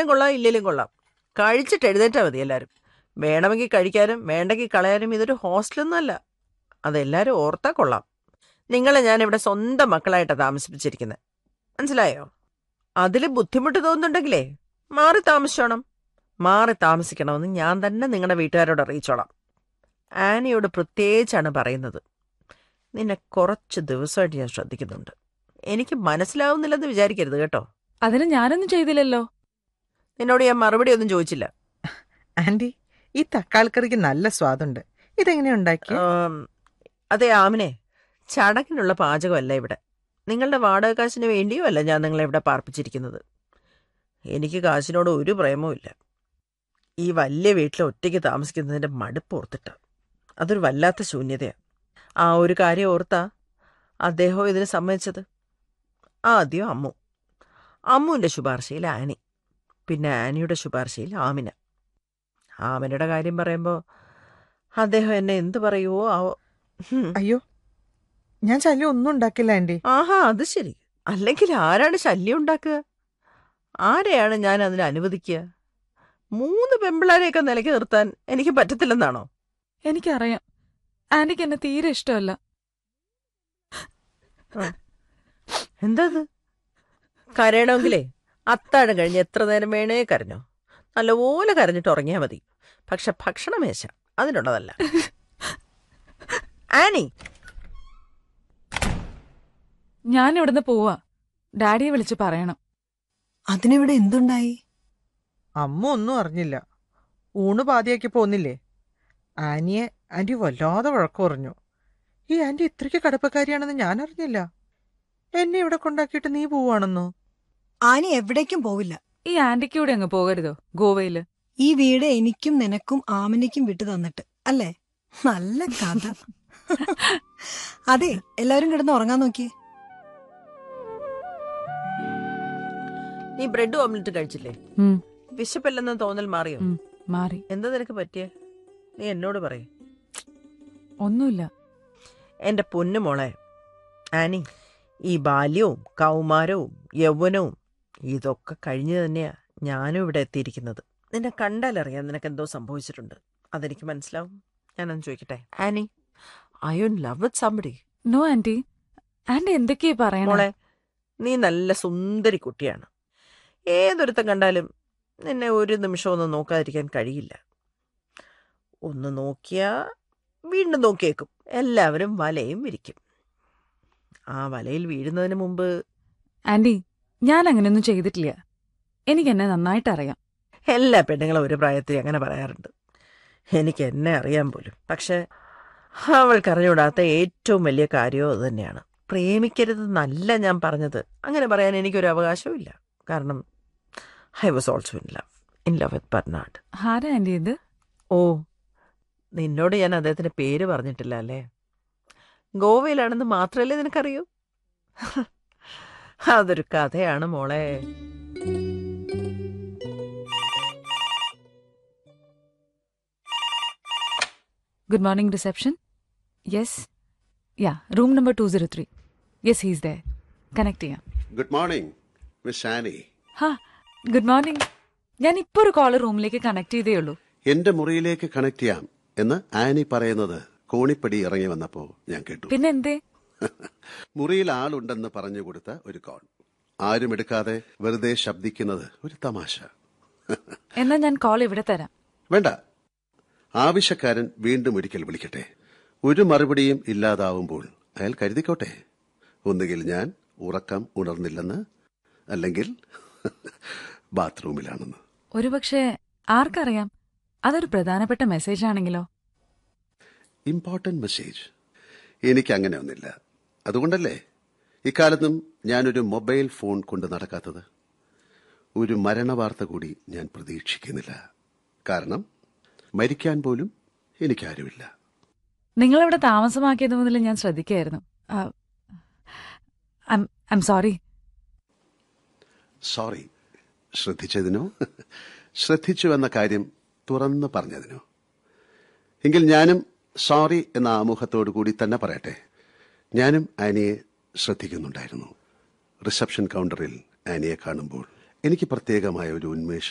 കഴിച്ചാലും കൊള്ളാം ഇല്ലേലും കൊള്ളാം കഴിച്ചിട്ട് എഴുന്നേറ്റാൽ മതി എല്ലാവരും വേണമെങ്കിൽ കഴിക്കാനും വേണ്ടെങ്കിൽ കളയാനും ഇതൊരു ഹോസ്റ്റലൊന്നും അല്ല അതെല്ലാവരും ഓർത്താ കൊള്ളാം നിങ്ങളെ ഞാൻ ഇവിടെ സ്വന്തം മക്കളായിട്ടാണ് താമസിപ്പിച്ചിരിക്കുന്നത് മനസ്സിലായോ അതിൽ ബുദ്ധിമുട്ട് തോന്നുന്നുണ്ടെങ്കിലേ മാറി താമസിച്ചോണം മാറി താമസിക്കണമെന്ന് ഞാൻ തന്നെ നിങ്ങളുടെ വീട്ടുകാരോട് അറിയിച്ചോളാം ആനിയോട് പ്രത്യേകിച്ചാണ് പറയുന്നത് നിന്നെ കുറച്ച് ദിവസമായിട്ട് ഞാൻ ശ്രദ്ധിക്കുന്നുണ്ട് എനിക്ക് മനസ്സിലാവുന്നില്ലെന്ന് വിചാരിക്കരുത് കേട്ടോ അതിന് ഞാനൊന്നും ചെയ്തില്ലല്ലോ നിന്നോട് ഞാൻ മറുപടി ഒന്നും ചോദിച്ചില്ല ആന്റി ഈ തക്കാളിക്കറിക്ക് നല്ല സ്വാദുണ്ട് ഇതെങ്ങനെയാ ഉണ്ടാക്കി ആം, അതെ ആമിനെ ചടങ്ങിനുള്ള പാചകമല്ല ഇവിടെ നിങ്ങളുടെ വാടക കാശിന് വേണ്ടിയോ അല്ല ഞാൻ നിങ്ങളെ ഇവിടെ പാർപ്പിച്ചിരിക്കുന്നത് എനിക്ക് കാശിനോട് ഒരു പ്രേമവും ഇല്ല ഈ വലിയ വീട്ടിൽ ഒറ്റയ്ക്ക് താമസിക്കുന്നതിൻ്റെ മടുപ്പ് ഓർത്തിട്ട അതൊരു വല്ലാത്ത ശൂന്യതയാണ് ആ ഒരു കാര്യം ഓർത്താ അദ്ദേഹം ഇതിന് സമ്മതിച്ചത് ആദ്യം അമ്മു അമ്മുവിൻ്റെ ശുപാർശയിൽ ആനി പിന്നെ ആനിയുടെ ശുപാർശയിൽ ആമിന ആമിനയുടെ കാര്യം പറയുമ്പോൾ അദ്ദേഹം എന്നെ എന്ത് പറയുവോ ആവോ ഹും. അയ്യോ ഞാൻ ശല്യം ഒന്നും ഉണ്ടാക്കില്ല ആന്റി ആഹാ അത് ശരി അല്ലെങ്കിൽ ആരാണ് ശല്യം ഉണ്ടാക്കുക ആരെയാണ് ഞാൻ അതിന് അനുവദിക്കുക മൂന്ന് പെമ്പിളാരെയൊക്കെ നിലയ്ക്ക് നിർത്താൻ എനിക്ക് പറ്റത്തില്ലെന്നാണോ എനിക്കറിയാം ആന്റിക്ക് എന്നെ തീരെ ഇഷ്ടമല്ല എന്താ അത് കരയണമെങ്കിലേ അത്താഴം കഴിഞ്ഞ് എത്ര നേരം വേണേ കരഞ്ഞോ നല്ലപോലെ കരഞ്ഞിട്ട് ഉറങ്ങിയാൽ മതി പക്ഷെ ഭക്ഷണമേശ അതിനുള്ളതല്ല ആനി ഞാൻ ഇവിടുന്ന് പോവാ ഡാഡിയെ വിളിച്ച് പറയണം അതിനിവിടെ എന്തുണ്ടായി അമ്മ ഒന്നും അറിഞ്ഞില്ല ഊണ് പാതിയാക്കി പോന്നില്ലേ ആനിയെ ആന്റി വല്ലാതെ വഴക്കു പറഞ്ഞു ഈ ആന്റി ഇത്രയ്ക്ക് കടപ്പക്കാരിയാണെന്ന് ഞാൻ അറിഞ്ഞില്ല എന്നെ ഇവിടെ കൊണ്ടാക്കിയിട്ട് നീ പോവാണെന്നോ ആനി എവിടേക്കും പോവില്ല ഈ ആന്റിക്ക് കൂടെ അങ്ങ് പോകരുതോ ഗോവയില് ഈ വീട് എനിക്കും നിനക്കും ആമിനിക്കും വിട്ടു തന്നിട്ട് അല്ലേ നല്ല കഥ അതെ എല്ലാവരും കിടന്ന് ഉറങ്ങാൻ നോക്കിയേ നീ ബ്രെഡ് ഓംലെറ്റ് കഴിച്ചില്ലേ ഉം, വിശപ്പില്ലെന്ന് തോന്നൽ മാറിയോ ഉം, മാറി എന്താ നിനക്ക് പറ്റിയേ നീ എന്നോട് പറയേ ഒന്നുമില്ല എൻ്റെ പൊന്നു മോളെ ആനി ഈ ബാല്യവും കൗമാരവും യൗവനവും ഇതൊക്കെ കഴിഞ്ഞു തന്നെയാ ഞാനും ഇവിടെ എത്തിയിരിക്കുന്നത് നിന്നെ കണ്ടാലറിയാം നിനക്ക് എന്തോ സംഭവിച്ചിട്ടുണ്ട് അതെനിക്ക് മനസ്സിലാവും ഞാനൊന്ന് ചോദിക്കട്ടെ Annie I you love with somebody no aunty aunty എന്തൊക്കെയാ പറയണേ മോളെ നീ നല്ല സുന്ദരി കുട്ടിയാണ് ഏതൊരുത്തം കണ്ടാലും നിന്നെ ഒരു നിമിഷം ഒന്ന് നോക്കാതിരിക്കാൻ കഴിയില്ല ഒന്ന് നോക്കിയാ വീണ്ടും നോക്കിയേക്കും എല്ലാവരും വലയും വിരിക്കും ആ വലയിൽ വീഴുന്നതിന് മുമ്പ് ആന്റി ഞാൻ അങ്ങനെയൊന്നും ചെയ്തിട്ടില്ല എനിക്ക് എന്നെ നന്നായിട്ട് അറിയാം എല്ലാ പെണ്ണുങ്ങളും ഒരു പ്രായത്തിൽ അങ്ങനെ പറയാറുണ്ട് എനിക്ക് എന്നെ അറിയാൻ പോലും പക്ഷെ അവൾക്കറിഞ്ഞൂടാത്ത ഏറ്റവും വലിയ കാര്യവും അത് തന്നെയാണ് പ്രേമിക്കരുതെന്നല്ല ഞാൻ പറഞ്ഞത് അങ്ങനെ പറയാൻ എനിക്കൊരു അവകാശവും ഇല്ല കാരണം I was also in love in love with Bernard ആരാ ആന്റി ഇത് ഓ നിന്നോട് ഞാൻ അദ്ദേഹത്തിന്റെ പേര് പറഞ്ഞിട്ടില്ല അല്ലേ ഗോവയിലാണെന്ന് മാത്രമല്ലേ നിനക്കറിയൂ അതൊരു കഥയാണ് മോളെ good morning reception yes ya room number two zero three yes he's there connect ചെയ്യാം ഗുഡ് മോർണിംഗ് മിസ് ഷാനി ഹാ ഗുഡ് മോർണിംഗ് ഞാൻ ഇപ്പോൾ ഒരു കോള് റൂമിലേക്ക് കണക്ട് ചെയ്തേ ഉള്ളൂ എന്റെ മുറിയിലേക്ക് കണക്ട് ചെയ്യാം എന്ന് ആനി പറയുന്നത് കോണിപ്പടി ഇറങ്ങി വന്നപ്പോ ഞാൻ കേട്ടു പിന്നെ എന്തേ മുറിയിൽ ആളുണ്ടെന്ന് പറഞ്ഞു കൊടുത്ത ഒരു കോൾ ആരും എടുക്കാതെ വെറുതെ ശബ്ദിക്കുന്നത് ഒരു തമാശ എന്നാ ഞാൻ കോൾ ഇവിടെ തരാം വേണ്ട ആവശ്യക്കാരൻ വീണ്ടും ഒരിക്കൽ വിളിക്കട്ടെ ഒരു മറുപടിയും ഇല്ലാതാവുമ്പോൾ അയാൾ കരുതിക്കോട്ടെ ഒന്നുകിൽ ഞാൻ ഉറക്കം ഉണർന്നില്ലെന്ന് അല്ലെങ്കിൽ ബാത്റൂമിലാണെന്ന് ഒരുപക്ഷെ ആർക്കറിയാം അതൊരു പ്രധാനപ്പെട്ട മെസ്സേജ് ആണെങ്കിലോ ഇമ്പോർട്ടന്റ് മെസ്സേജ് എനിക്ക് അങ്ങനെ ഒന്നില്ല അതുകൊണ്ടല്ലേ ഇക്കാലത്തും ഞാനൊരു മൊബൈൽ ഫോൺ കൊണ്ട് നടക്കാത്തത് ഒരു മരണവാർത്ത കൂടി ഞാൻ പ്രതീക്ഷിക്കുന്നില്ല കാരണം മരിക്കാൻ പോലും എനിക്കാരുമില്ല നിങ്ങളിവിടെ താമസമാക്കിയത് മുതൽ ഞാൻ ശ്രദ്ധിക്കായിരുന്നു ഐം സോറി സോറി ശ്രദ്ധിച്ചതിനോ ശ്രദ്ധിച്ചു എന്ന കാര്യം തുറന്നു പറഞ്ഞതിനോ എങ്കിൽ ഞാനും സോറി എന്ന ആമുഖത്തോടു കൂടി തന്നെ പറയട്ടെ ഞാനും ആനിയെ ശ്രദ്ധിക്കുന്നുണ്ടായിരുന്നു റിസപ്ഷൻ കൗണ്ടറിൽ ആനിയെ കാണുമ്പോൾ എനിക്ക് പ്രത്യേകമായ ഒരു ഉന്മേഷം